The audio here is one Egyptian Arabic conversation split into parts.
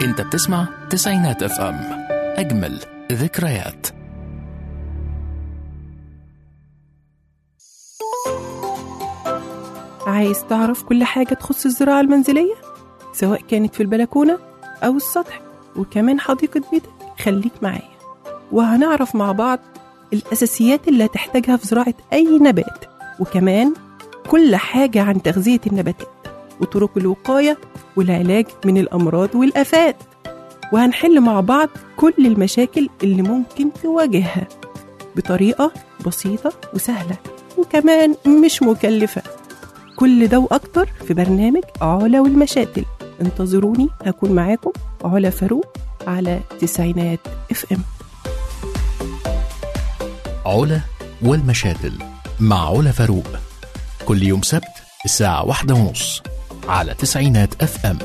انت بتسمع تسعينات اف ام اجمل ذكريات عايز تعرف كل حاجة تخص الزراعة المنزلية سواء كانت في البلكونة أو السطح وكمان حديقة بيتك خليك معايا وهنعرف مع بعض الأساسيات اللي هتحتاجها في زراعة أي نبات وكمان كل حاجة عن تغذية النباتات وطرق الوقاية والعلاج من الأمراض والآفات وهنحل مع بعض كل المشاكل اللي ممكن تواجهها بطريقة بسيطة وسهلة وكمان مش مكلفة كل ده وأكتر في برنامج علا والمشاتل انتظروني هكون معاكم علا فاروق على تسعينات اف ام علا والمشاتل مع علا فاروق كل يوم سبت الساعة واحدة ونص على تسعينات اف ام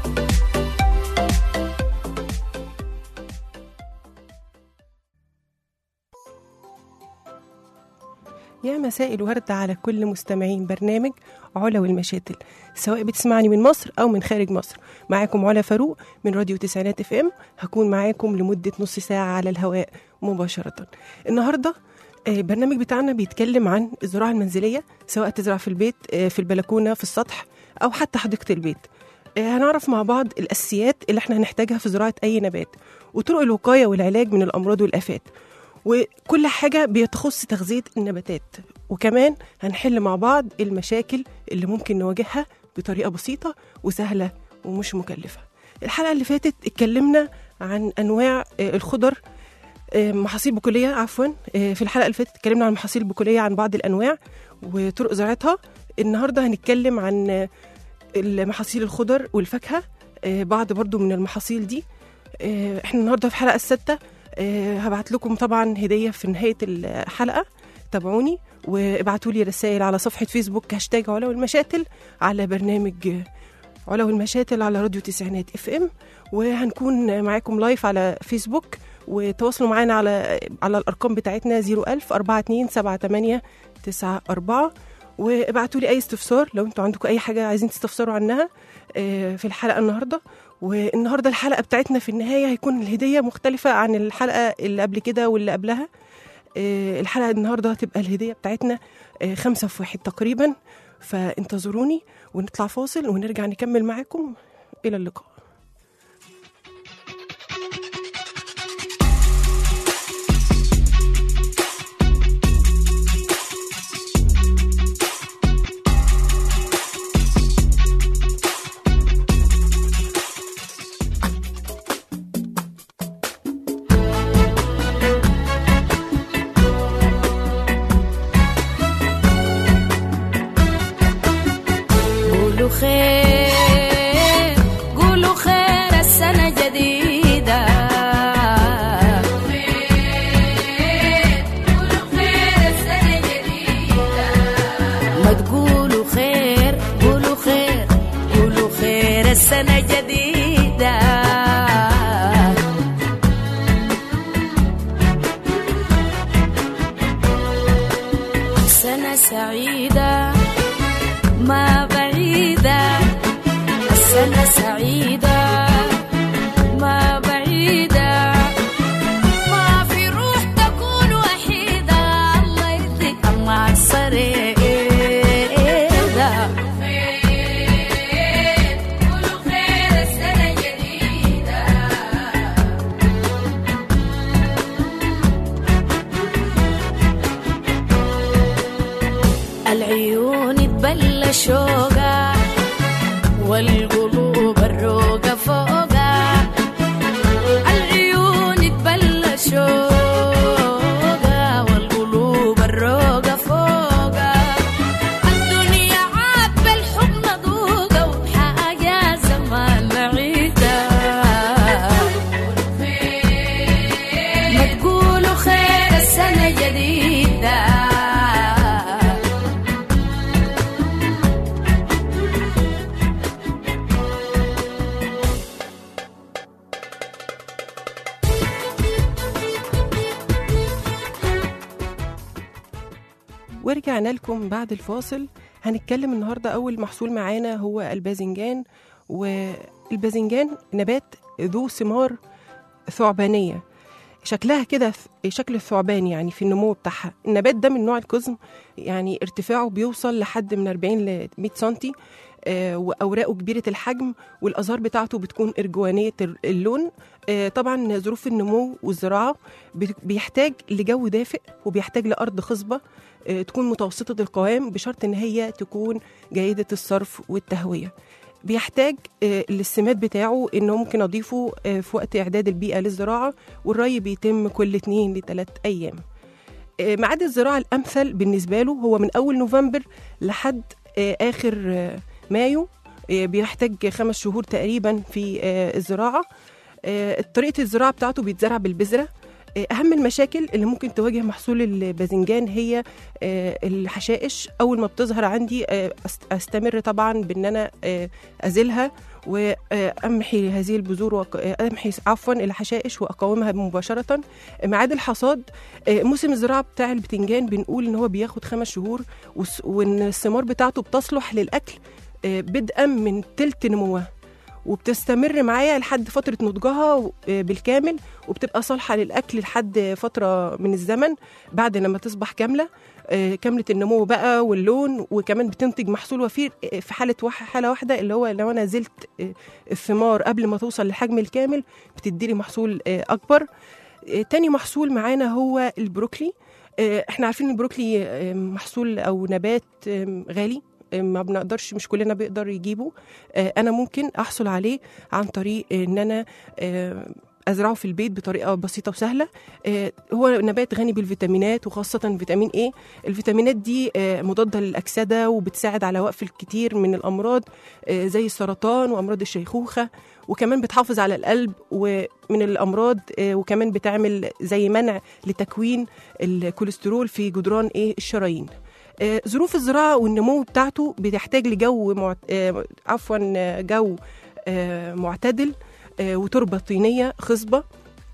يا مساء الورد على كل مستمعين برنامج علا والمشاتل سواء بتسمعني من مصر أو من خارج مصر معاكم علا فاروق من راديو تسعينات اف ام هكون معاكم لمدة نص ساعة على الهواء مباشرة النهاردة آه، البرنامج بتاعنا بيتكلم عن الزراعة المنزلية سواء تزرع في البيت آه، في البلكونة في السطح أو حتى حديقة البيت آه، هنعرف مع بعض الأساسيات اللي احنا هنحتاجها في زراعة أي نبات وطرق الوقاية والعلاج من الأمراض والآفات وكل حاجة بتخص تغذية النباتات وكمان هنحل مع بعض المشاكل اللي ممكن نواجهها بطريقة بسيطة وسهلة ومش مكلفة الحلقة اللي فاتت اتكلمنا عن أنواع آه، الخضر آه، محاصيل بقولية عفوا آه، في الحلقة اللي فاتت اتكلمنا عن المحاصيل البقولية عن بعض الأنواع وطرق زراعتها النهاردة هنتكلم عن آه، المحاصيل الخضر والفاكهة آه، بعض برضو من المحاصيل دي آه، احنا النهاردة في الحلقة السادسة آه، هبعت لكم طبعا هدية في نهاية الحلقة تابعوني وابعتوا لي رسائل على صفحة فيسبوك هاشتاج علا والمشاتل على برنامج آه، علا والمشاتل على راديو تسعينات اف ام وهنكون معاكم لايف على فيسبوك وتواصلوا معانا على على الارقام بتاعتنا 01000 42 78 94 وابعتوا لي اي استفسار لو انتوا عندكم اي حاجه عايزين تستفسروا عنها آه، في الحلقه النهارده والنهارده الحلقه بتاعتنا في النهايه هيكون الهديه مختلفه عن الحلقه اللي قبل كده واللي قبلها آه، الحلقه النهارده هتبقى الهديه بتاعتنا آه، خمسة في واحد تقريبا فانتظروني ونطلع فاصل ونرجع نكمل معاكم الى اللقاء قولوا خير قولوا خير السنة جديدة ما تقولوا خير قولوا خير قولوا خير السنة جديدة سنة سعيدة ما بعيدة السنة سعيدة ما بعيدة ما في روح تكون وحيدة الله يرضيك مع السريدة قولوا خير السنة جديدة العيون تبلى شوقة والقلوب الروقة فوقة العيون تبلى شوقة والقلوب الروقة فوقة الدنيا عاد بالحب مذوقة وحاجة زمان بعيدة ما تقولوا خير السنة جديدة ورجعنا لكم بعد الفاصل هنتكلم النهارده اول محصول معانا هو الباذنجان والباذنجان نبات ذو ثمار ثعبانية شكلها كده ث- شكل الثعبان يعني في النمو بتاعها النبات ده من نوع القزم يعني ارتفاعه بيوصل لحد من 40 ل 100 سنتي آه، واوراقه كبيره الحجم والازهار بتاعته بتكون ارجوانيه ال- اللون آه، طبعا ظروف النمو والزراعه بت- بيحتاج لجو دافئ وبيحتاج لارض خصبه آه، تكون متوسطه القوام بشرط ان هي تكون جيده الصرف والتهويه بيحتاج آه، للسماد بتاعه انه ممكن اضيفه آه، في وقت اعداد البيئه للزراعه والري بيتم كل 2 لثلاث ايام آه، ميعاد الزراعه الامثل بالنسبه له هو من اول نوفمبر لحد آه، اخر آه، مايو آه، بيحتاج خمس شهور تقريبا في آه، الزراعه آه، طريقه الزراعه بتاعته بيتزرع بالبذره آه، اهم المشاكل اللي ممكن تواجه محصول الباذنجان هي آه، الحشائش اول ما بتظهر عندي آه، أست- استمر طبعا بان انا آه، ازيلها وامحي هذه البذور وأق- آه، امحي عفوا الحشائش واقاومها مباشره ميعاد الحصاد آه، موسم الزراعه بتاع البتنجان بنقول ان هو بياخد خمس شهور والس- وان الثمار بتاعته بتصلح للاكل آه، بدءا من تلت نموها وبتستمر معايا لحد فترة نضجها آه، بالكامل وبتبقى صالحة للأكل لحد فترة من الزمن بعد لما تصبح كاملة آه، كاملة النمو بقى واللون وكمان بتنتج محصول وفير آه، في حالة واحد حالة واحدة اللي هو لو أنا زلت آه، الثمار قبل ما توصل للحجم الكامل بتديلي محصول آه، أكبر آه، تاني محصول معانا هو البروكلي آه، احنا عارفين البروكلي آه، محصول أو نبات آه، غالي آه، ما بنقدرش مش كلنا بيقدر يجيبه آه، انا ممكن احصل عليه عن طريق ان انا آه، ازرعه في البيت بطريقه بسيطه وسهله آه، هو نبات غني بالفيتامينات وخاصه فيتامين ايه الفيتامينات دي آه، مضاده للاكسده وبتساعد على وقف الكثير من الامراض آه، زي السرطان وامراض الشيخوخه وكمان بتحافظ على القلب ومن الامراض آه، وكمان بتعمل زي منع لتكوين الكوليسترول في جدران ايه الشرايين آه، ظروف الزراعه والنمو بتاعته بتحتاج لجو معت... آه، عفوا آه، جو آه، معتدل آه، وتربه طينيه خصبه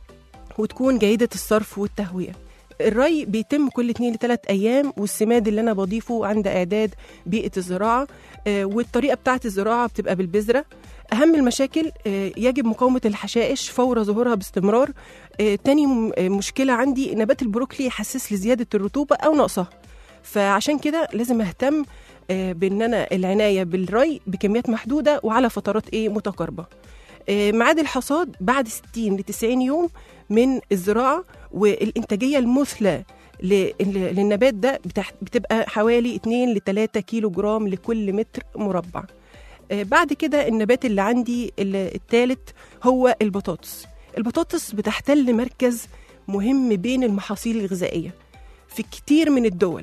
وتكون جيده الصرف والتهويه الري بيتم كل 2 ل 3 ايام والسماد اللي انا بضيفه عند اعداد بيئه الزراعه آه، والطريقه بتاعه الزراعه بتبقى بالبذره اهم المشاكل آه، يجب مقاومه الحشائش فور ظهورها باستمرار آه، تاني م- آه، مشكله عندي نبات البروكلي يحسس لزياده الرطوبه او نقصها فعشان كده لازم اهتم آه، بان انا العنايه بالري بكميات محدوده وعلى فترات ايه متقاربه آه، ميعاد الحصاد بعد 60 ل 90 يوم من الزراعه والانتاجيه المثلى ل- ل- للنبات ده بتح- بتبقى حوالي 2 ل 3 كيلو جرام لكل متر مربع آه، بعد كده النبات اللي عندي الثالث هو البطاطس البطاطس بتحتل مركز مهم بين المحاصيل الغذائيه في كتير من الدول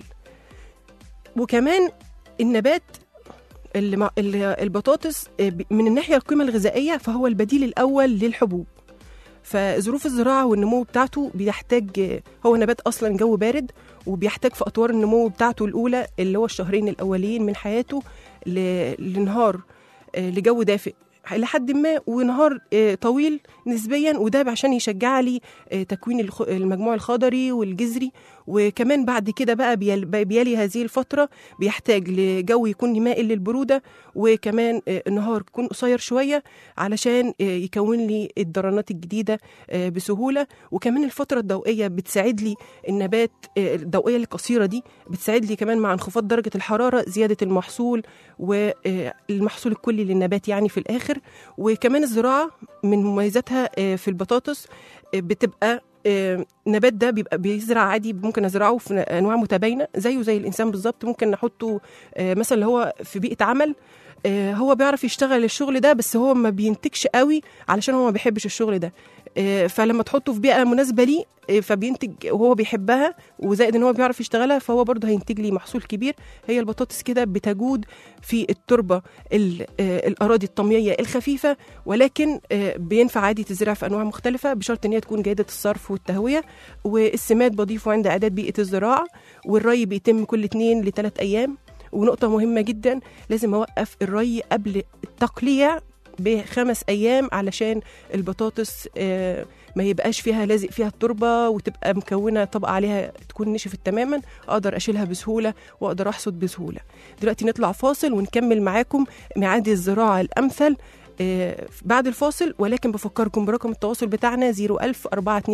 وكمان النبات اللي اللي- البطاطس آه، ب- من الناحيه القيمه الغذائيه فهو البديل الاول للحبوب فظروف الزراعه والنمو بتاعته بيحتاج آه، هو نبات اصلا جو بارد وبيحتاج في اطوار النمو بتاعته الاولى اللي هو الشهرين الاولين من حياته ل- لنهار آه، لجو دافئ لحد ما ونهار آه، طويل نسبيا وده عشان يشجع لي آه، تكوين الخ- المجموع الخضري والجذري وكمان بعد كده بقى بيل- بيلي هذه الفترة بيحتاج لجو يكون مائل للبرودة وكمان آه، النهار يكون قصير شوية علشان آه، يكون لي الدرانات الجديدة آه، بسهولة وكمان الفترة الضوئية بتساعد لي النبات آه، الضوئية القصيرة دي بتساعد لي كمان مع انخفاض درجة الحرارة زيادة المحصول والمحصول الكلي للنبات يعني في الآخر وكمان الزراعة من مميزاتها آه، في البطاطس آه، بتبقى آه، النبات ده بيبقى بيزرع عادي ممكن ازرعه في انواع متباينه زيه زي الانسان بالظبط ممكن نحطه آه، مثلا اللي هو في بيئه عمل آه، هو بيعرف يشتغل الشغل ده بس هو ما بينتجش قوي علشان هو ما بيحبش الشغل ده آه، فلما تحطه في بيئه مناسبه ليه آه، فبينتج وهو بيحبها وزائد ان هو بيعرف يشتغلها فهو برضه هينتج لي محصول كبير هي البطاطس كده بتجود في التربه ال- آه، الاراضي الطمييه الخفيفه ولكن آه، بينفع عادي تزرع في انواع مختلفه بشرط ان هي تكون جيده الصرف والتهويه والسماد بضيفه عند اعداد بيئه الزراعه والري بيتم كل 2 لثلاث ايام ونقطه مهمه جدا لازم اوقف الري قبل التقليع بخمس ايام علشان البطاطس آه، ما يبقاش فيها لازق فيها التربه وتبقى مكونه طبقه عليها تكون نشفت تماما اقدر اشيلها بسهوله واقدر احصد بسهوله دلوقتي نطلع فاصل ونكمل معاكم ميعاد الزراعه الامثل آه، بعد الفاصل ولكن بفكركم برقم التواصل بتاعنا 01000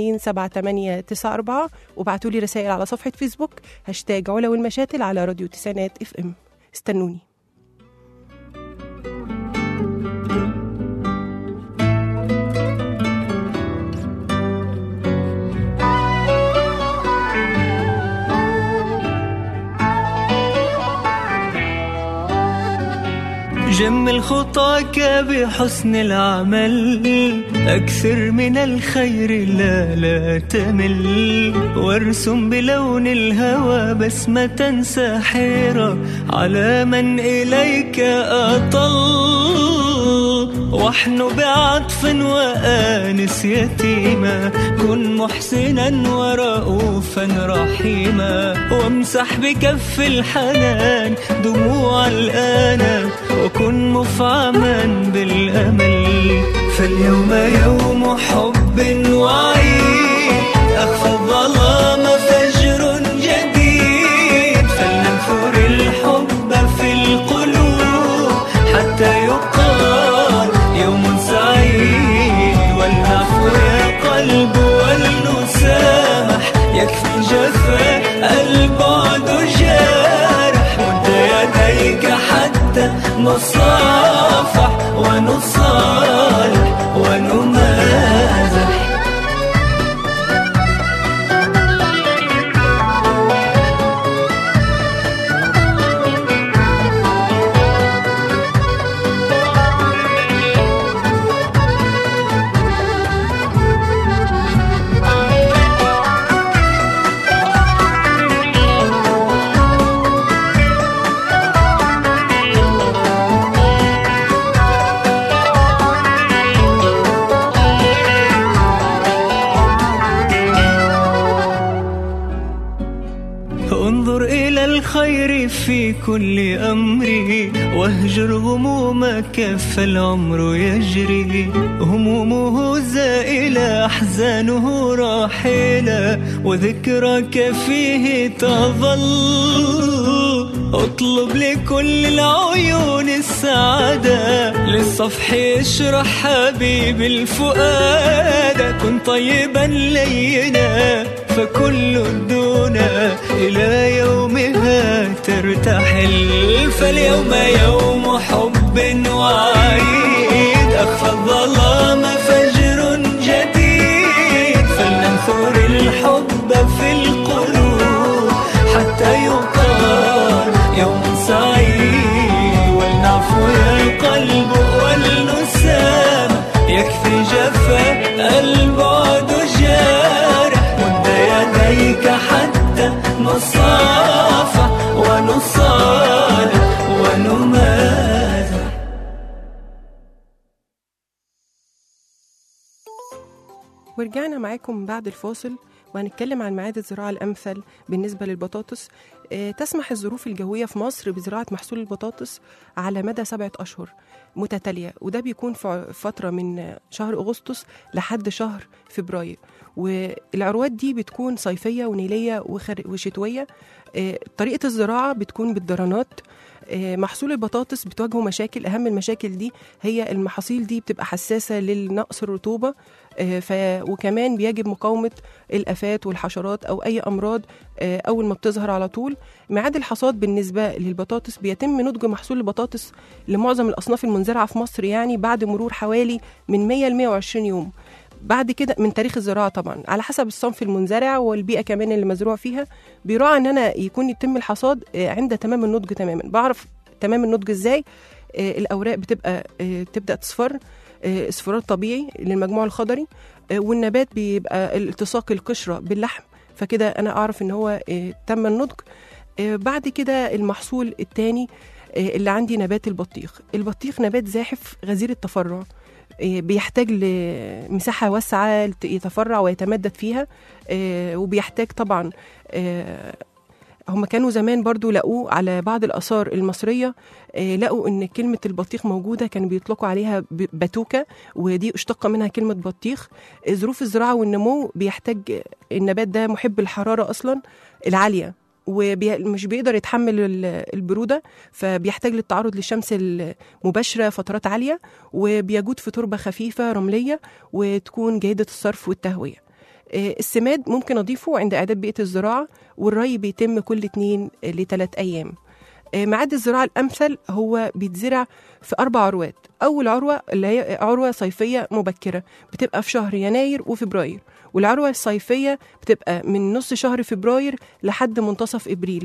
427 وابعتوا لي رسائل على صفحة فيسبوك هاشتاج علا والمشاتل على راديو تسعينات اف ام استنوني جمل خطاك بحسن العمل أكثر من الخير لا لا تمل وارسم بلون الهوى بسمة ساحرة على من إليك أطل واحن بعطف وآنس يتيما كن محسنا ورؤوفا رحيما وامسح بكف الحنان دموع الآن وكن مفعما بالأمل فاليوم يوم حب وعيد أخفى الظلام فجر جديد فلننثر الحب في القلوب حتى يقال يوم سعيد والعفو يا قلب والنسامح يكفي جفا البعد جارح مد يديك حتى نصافح ونصالح ونمازح انظر إلى الخير في كل أمري واهجر همومك فالعمر يجري همومه زائلة أحزانه راحلة وذكرك فيه تظل اطلب لكل العيون السعادة للصفح اشرح حبيب الفؤاد كن طيبا لينا فكل الدنا إلى يومها ترتحل فاليوم يوم حب وعيد أخفى الظلام فجر جديد فلننثر الحب في القلوب حتى يقال يوم سعيد والنعفو يا قلب والنسام يكفي جفا البعد جارح مد يديك حتى نصافح ونصالح ونمازح ورجعنا معاكم بعد الفاصل وهنتكلم عن ميعاد الزراعة الأمثل بالنسبة للبطاطس آه، تسمح الظروف الجوية في مصر بزراعة محصول البطاطس على مدى سبعة أشهر متتالية وده بيكون في ع- فترة من شهر أغسطس لحد شهر فبراير والعروات دي بتكون صيفية ونيلية وخر- وشتوية آه، طريقة الزراعة بتكون بالدرانات آه، محصول البطاطس بتواجهه مشاكل أهم المشاكل دي هي المحاصيل دي بتبقى حساسة للنقص الرطوبة آه، ف... وكمان بيجب مقاومة الآفات والحشرات أو أي أمراض آه، أول ما بتظهر على طول ميعاد الحصاد بالنسبة للبطاطس بيتم نضج محصول البطاطس لمعظم الأصناف المنزرعة في مصر يعني بعد مرور حوالي من 100 ل 120 يوم بعد كده من تاريخ الزراعة طبعا على حسب الصنف المنزرع والبيئة كمان اللي مزروع فيها بيراعى ان انا يكون يتم الحصاد آه، عند تمام النضج تماما بعرف تمام النضج ازاي آه، الاوراق بتبقى آه، تبدا تصفر آه، اصفرار طبيعي للمجموع الخضري آه، والنبات بيبقى التصاق القشره باللحم فكده انا اعرف ان هو آه، تم النضج آه، بعد كده المحصول الثاني اللي عندي نبات البطيخ البطيخ نبات زاحف غزير التفرع آه، بيحتاج لمساحة واسعة لت- يتفرع ويتمدد فيها آه، وبيحتاج طبعا آه، هم كانوا زمان برضو لقوه على بعض الآثار المصرية آه، لقوا إن كلمة البطيخ موجودة كانوا بيطلقوا عليها ب- باتوكة ودي اشتق منها كلمة بطيخ آه، ظروف الزراعة والنمو بيحتاج النبات ده محب الحرارة أصلا العالية ومش بيقدر يتحمل ال- البرودة فبيحتاج للتعرض للشمس المباشرة فترات عالية وبيجود في تربة خفيفة رملية وتكون جيدة الصرف والتهوية آه، السماد ممكن أضيفه عند إعداد بيئة الزراعة والري بيتم كل اتنين لثلاث أيام آه، ميعاد الزراعة الأمثل هو بيتزرع في أربع عروات أول عروة اللي هي عروة صيفية مبكرة بتبقى في شهر يناير وفبراير والعروة الصيفية بتبقى من نص شهر فبراير لحد منتصف إبريل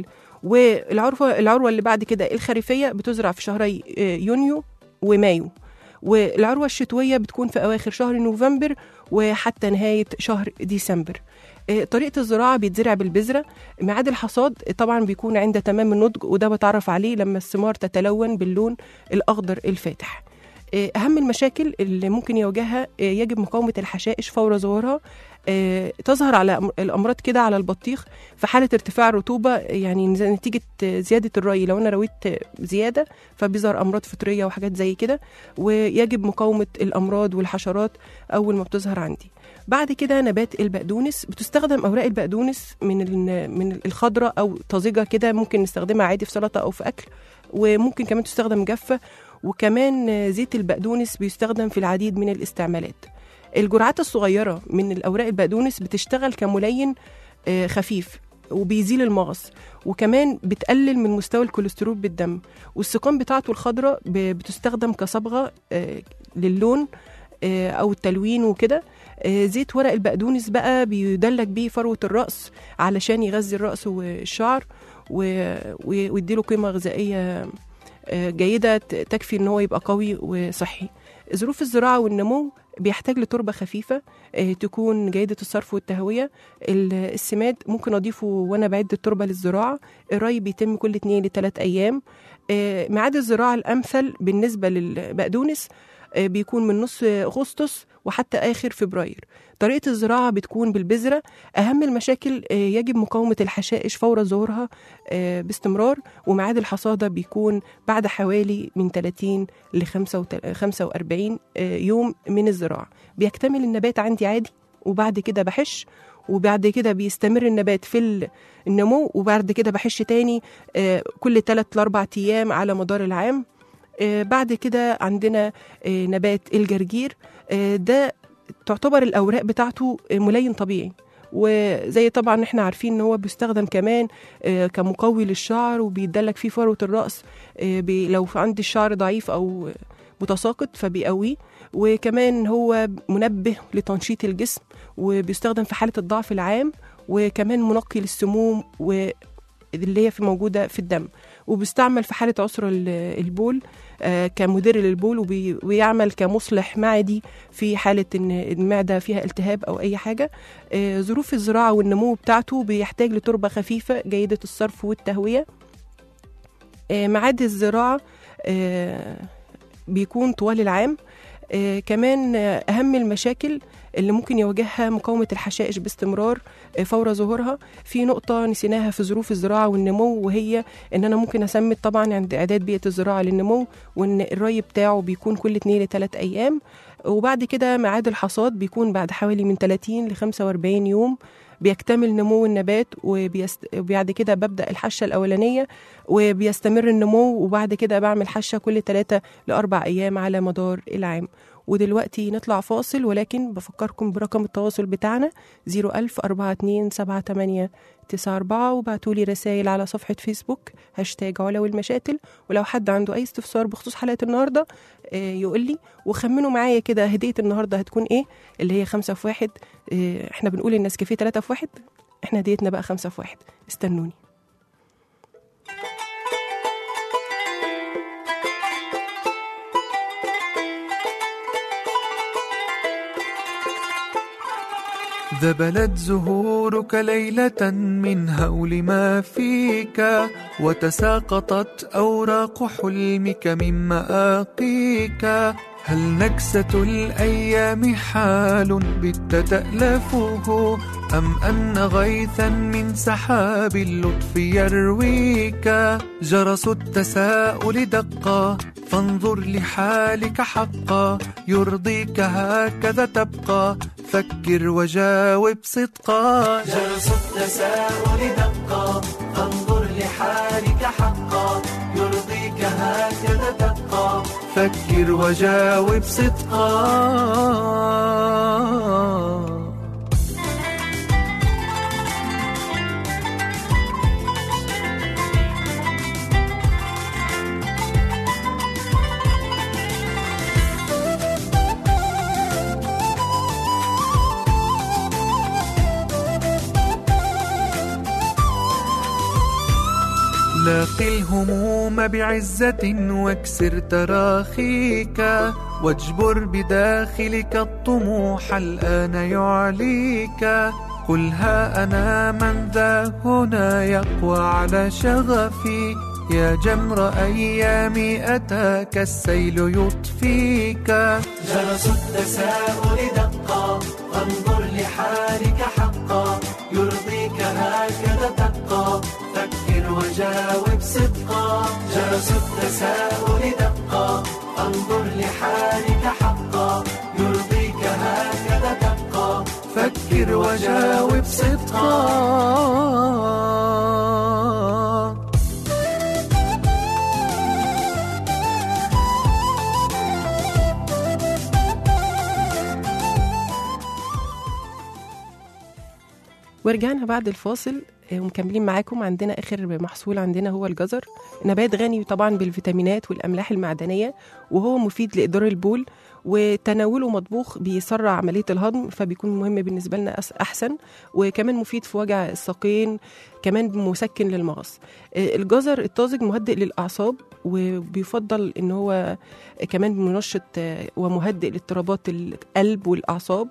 والعروة العروة اللي بعد كده الخريفية بتزرع في شهري آه، يونيو ومايو والعروة الشتوية بتكون في أواخر شهر نوفمبر وحتى نهاية شهر ديسمبر آه، طريقة الزراعة بيتزرع بالبذرة ميعاد الحصاد طبعا بيكون عند تمام النضج وده بتعرف عليه لما الثمار تتلون باللون الأخضر الفاتح آه، أهم المشاكل اللي ممكن يواجهها آه، يجب مقاومة الحشائش فور ظهورها آه، تظهر على أم- الأمراض كده على البطيخ في حالة ارتفاع الرطوبة يعني نز- نتيجة آه، زيادة الري لو أنا رويت آه، زيادة فبيظهر أمراض فطرية وحاجات زي كده ويجب مقاومة الأمراض والحشرات أول ما بتظهر عندي بعد كده نبات البقدونس بتستخدم اوراق البقدونس من ال- من الخضره او طازجه كده ممكن نستخدمها عادي في سلطه او في اكل وممكن كمان تستخدم جافه وكمان آه، زيت البقدونس بيستخدم في العديد من الاستعمالات الجرعات الصغيره من الاوراق البقدونس بتشتغل كملين آه، خفيف وبيزيل المغص وكمان بتقلل من مستوى الكوليسترول بالدم والسقام بتاعته الخضراء ب- بتستخدم كصبغه آه، للون آه، او التلوين وكده آه، زيت ورق البقدونس بقى بيدلك بيه فروة الرأس علشان يغذي الرأس والشعر و- و- ويديله قيمة غذائية آه، جيدة ت- تكفي ان هو يبقى قوي وصحي ظروف الزراعة والنمو بيحتاج لتربة خفيفة آه، تكون جيدة الصرف والتهوية ال- السماد ممكن أضيفه وأنا بعد التربة للزراعة الري بيتم كل اتنين لتلات أيام آه، ميعاد الزراعة الأمثل بالنسبة للبقدونس آه، بيكون من نص أغسطس وحتى آخر فبراير طريقة الزراعة بتكون بالبذرة أهم المشاكل آه، يجب مقاومة الحشائش فور ظهورها آه، باستمرار وميعاد الحصادة بيكون بعد حوالي من 30 ل 45 آه، يوم من الزراعة بيكتمل النبات عندي عادي وبعد كده بحش وبعد كده بيستمر النبات في ال- النمو وبعد كده بحش تاني آه، كل 3 ل 4 أيام على مدار العام آه، بعد كده عندنا آه، نبات الجرجير آه، ده تعتبر الأوراق بتاعته آه، ملين طبيعي وزي طبعا احنا عارفين ان هو بيستخدم كمان آه، كمقوي للشعر وبيدلك فيه فروة الرأس آه، بي- لو عندي الشعر ضعيف او متساقط فبيقويه وكمان هو منبه لتنشيط الجسم وبيستخدم في حالة الضعف العام وكمان منقي للسموم و اللي هي في موجودة في الدم وبيستعمل في حالة عسر ال- البول آه، كمدر للبول وبي- ويعمل كمصلح معدي في حالة إن المعدة فيها التهاب أو أي حاجة آه، ظروف الزراعة والنمو بتاعته بيحتاج لتربة خفيفة جيدة الصرف والتهوية آه، ميعاد الزراعة آه، بيكون طوال العام آه، كمان آه، أهم المشاكل اللي ممكن يواجهها مقاومة الحشائش باستمرار آه، فور ظهورها في نقطة نسيناها في ظروف الزراعة والنمو وهي إن أنا ممكن أسمت طبعا عند إعداد بيئة الزراعة للنمو وإن الري بتاعه بيكون كل 2 ل 3 أيام وبعد كده ميعاد الحصاد بيكون بعد حوالي من 30 ل 45 يوم بيكتمل نمو النبات وبيست... وبعد كده ببدأ الحشة الأولانية وبيستمر النمو وبعد كده بعمل حشة كل 3 لأربع أيام على مدار العام ودلوقتي نطلع فاصل ولكن بفكركم برقم التواصل بتاعنا 01000 4278 94 وبعتوا لي رسائل على صفحة فيسبوك هاشتاج علا والمشاتل ولو حد عنده أي استفسار بخصوص حلقة النهاردة آه، يقول لي وخمنوا معايا كده هدية النهاردة هتكون إيه اللي هي خمسة في واحد آه، إحنا بنقول الناس كافيه تلاتة في واحد إحنا هديتنا بقى خمسة في واحد استنوني ذبلت زهورك ليلة من هول ما فيك وتساقطت أوراق حلمك من مآقيك هل نكسة الأيام حال بت تألفه أم أن غيثا من سحاب اللطف يرويك جرس التساؤل دقا فانظر لحالك حقا يرضيك هكذا تبقى فكر وجاوب صدقا جرس التساؤل دقا فانظر لحالك حقا يرضيك هكذا تبقى فكر وجاوب صدقا لاقي الهموم بعزة واكسر تراخيك واجبر بداخلك الطموح الآن يعليك قل ها أنا من ذا هنا يقوى على شغفي يا جمر أيامي أتاك السيل يطفيك جرس التساؤل دقا فانظر لحالك حقا يرضيك هكذا تبقى فكر وجاوب صدقا جرس التساؤل دقا انظر لحالك حقا يرضيك هكذا تبقى فكر وجاوب صدقا ورجعنا بعد الفاصل آه، ومكملين معاكم عندنا اخر محصول عندنا هو الجزر نبات غني طبعا بالفيتامينات والاملاح المعدنيه وهو مفيد لادرار البول وتناوله مطبوخ بيسرع عمليه الهضم فبيكون مهم بالنسبه لنا أس- احسن وكمان مفيد في وجع الساقين كمان مسكن للمغص آه، الجزر الطازج مهدئ للاعصاب وبيفضل ان هو كمان منشط آه، ومهدئ لاضطرابات القلب والاعصاب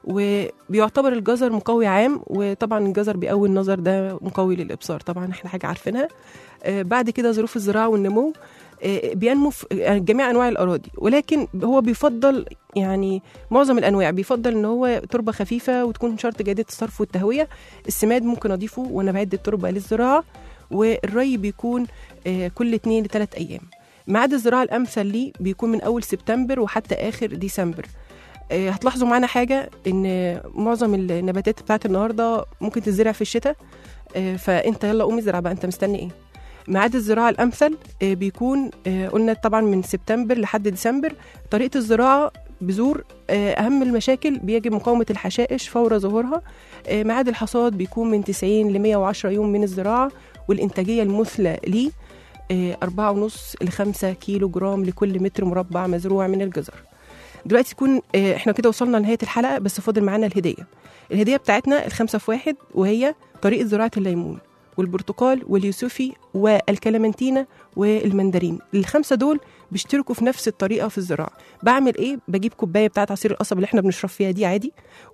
وبيعتبر الجزر مقوي عام وطبعا الجزر بيقوي النظر ده مقوي للابصار طبعا احنا حاجه عارفينها آه، بعد كده ظروف الزراعه والنمو آه، بينمو في يعني جميع انواع الاراضي ولكن هو بيفضل يعني معظم الانواع بيفضل ان هو تربه خفيفه وتكون شرط جيده الصرف والتهويه السماد ممكن اضيفه وانا بعد التربه للزراعه والري بيكون آه، كل 2 لثلاث ايام ميعاد الزراعه الامثل ليه بيكون من اول سبتمبر وحتى اخر ديسمبر آه، هتلاحظوا معانا حاجه ان معظم النباتات بتاعت النهارده ممكن تزرع في الشتاء آه، فانت يلا قوم ازرع بقى انت مستني ايه ميعاد الزراعه الامثل آه، بيكون آه، قلنا طبعا من سبتمبر لحد ديسمبر طريقه الزراعه بذور آه، اهم المشاكل بيجب مقاومه الحشائش فور ظهورها آه، ميعاد الحصاد بيكون من 90 ل 110 يوم من الزراعه والانتاجيه المثلى ليه آه، أربعة ونص لخمسة كيلو جرام لكل متر مربع مزروع من الجزر دلوقتي تكون آه، احنا كده وصلنا لنهايه الحلقه بس فاضل معانا الهديه الهديه بتاعتنا الخمسه في واحد وهي طريقه زراعه الليمون والبرتقال واليوسفي والكلامنتينا والمندرين الخمسه دول بيشتركوا في نفس الطريقه في الزراعه بعمل ايه بجيب كوبايه بتاعت عصير القصب اللي احنا بنشرب فيها دي عادي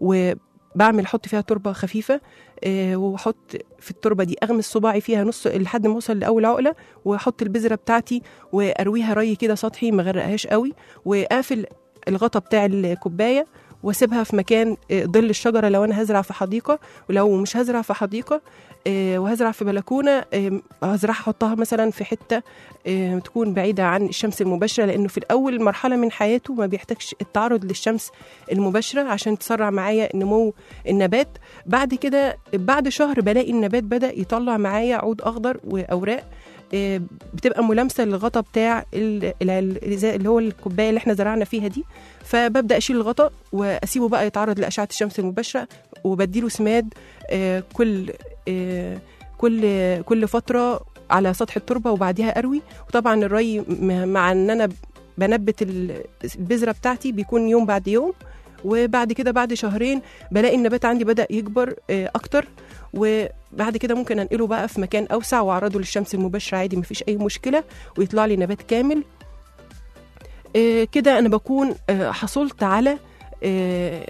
وبعمل احط فيها تربه خفيفه آه، واحط في التربه دي اغمس صباعي فيها نص لحد ما اوصل لاول عقله واحط البذره بتاعتي وارويها ري كده سطحي ما غرقهاش قوي واقفل الغطا بتاع الكوبايه واسيبها في مكان آه، ظل الشجره لو انا هزرع في حديقه ولو مش هزرع في حديقه آه، وهزرع في بلكونه آه، هزرعها احطها مثلا في حته آه، تكون بعيده عن الشمس المباشره لانه في الاول مرحله من حياته ما بيحتاجش التعرض للشمس المباشره عشان تسرع معايا نمو النبات بعد كده بعد شهر بلاقي النبات بدا يطلع معايا عود اخضر واوراق آه، بتبقى ملامسه للغطا بتاع ال- ال- ال- اللي هو الكوبايه اللي احنا زرعنا فيها دي فببدا اشيل الغطا واسيبه بقى يتعرض لاشعه الشمس المباشره وبديله سماد آه، كل آه، كل كل فتره على سطح التربه وبعديها اروي وطبعا الري م- مع ان انا بنبت ال- البذره بتاعتي بيكون يوم بعد يوم وبعد كده بعد شهرين بلاقي النبات عندي بدا يكبر آه، اكتر وبعد كده ممكن انقله بقى في مكان اوسع واعرضه للشمس المباشره عادي مفيش اي مشكله ويطلع لي نبات كامل آه، كده انا بكون آه، حصلت على آه،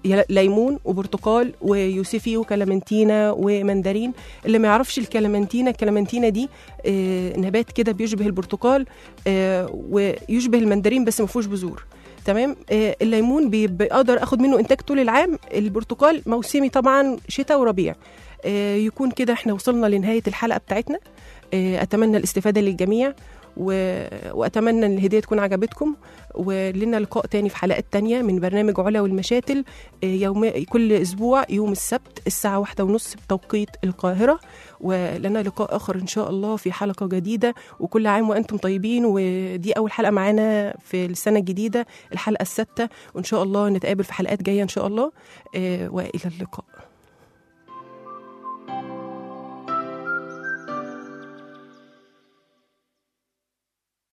يا- ليمون وبرتقال ويوسفي وكلامنتينا ومندرين اللي ما يعرفش الكلامنتينا الكلامنتينا دي آه، نبات كده بيشبه البرتقال آه، ويشبه المندرين بس ما فيهوش بذور تمام آه، الليمون بي- بقدر اخد منه انتاج طول العام البرتقال موسمي طبعا شتاء وربيع آه، يكون كده احنا وصلنا لنهايه الحلقه بتاعتنا آه، اتمنى الاستفاده للجميع و... واتمنى ان الهديه تكون عجبتكم ولنا لقاء تاني في حلقات تانية من برنامج علا والمشاتل آه، يوم كل اسبوع يوم السبت الساعه واحدة ونص بتوقيت القاهره ولنا لقاء اخر ان شاء الله في حلقه جديده وكل عام وانتم طيبين ودي اول حلقه معانا في السنه الجديده الحلقه السادسه وان شاء الله نتقابل في حلقات جايه ان شاء الله آه، والى اللقاء